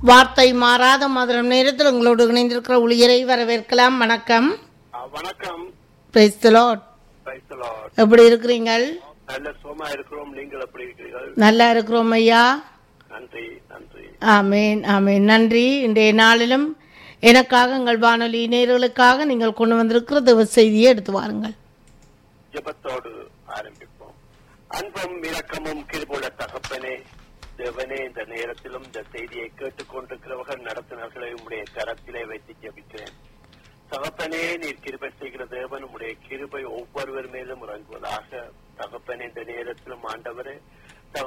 வார்த்தை மாறாத மதுரம் நேரத்தில் உங்களோடு இணைந்திருக்கிற ஊழியரை வரவேற்கலாம் வணக்கம் ஆ, வணக்கம் Praise the Lord. Praise the Lord. எப்படி இருக்கிறீங்கள் நல்ல சுகமா இருக்கிறோம் நீங்கள் எப்படி இருக்கிறீர்கள் நல்லா இருக்கிறோம் ஐயா நன்றி நன்றி ஆமேன் ஆமேன் நன்றி இன்றைய நாளிலும் எனக்காக எங்கள் வானொலி நேர்களுக்காக நீங்கள் கொண்டு வந்திருக்கிற தேவ செய்தியை எடுத்து வாருங்கள் ஜெபத்தோடு ஆரம்பிப்போம் அன்பும் இரக்கமும் கிருபுள்ள தகப்பனே தேவனே இந்த நேரத்திலும் இந்த செய்தியை கேட்டுக்கொண்டிருக்கிறவர்கள்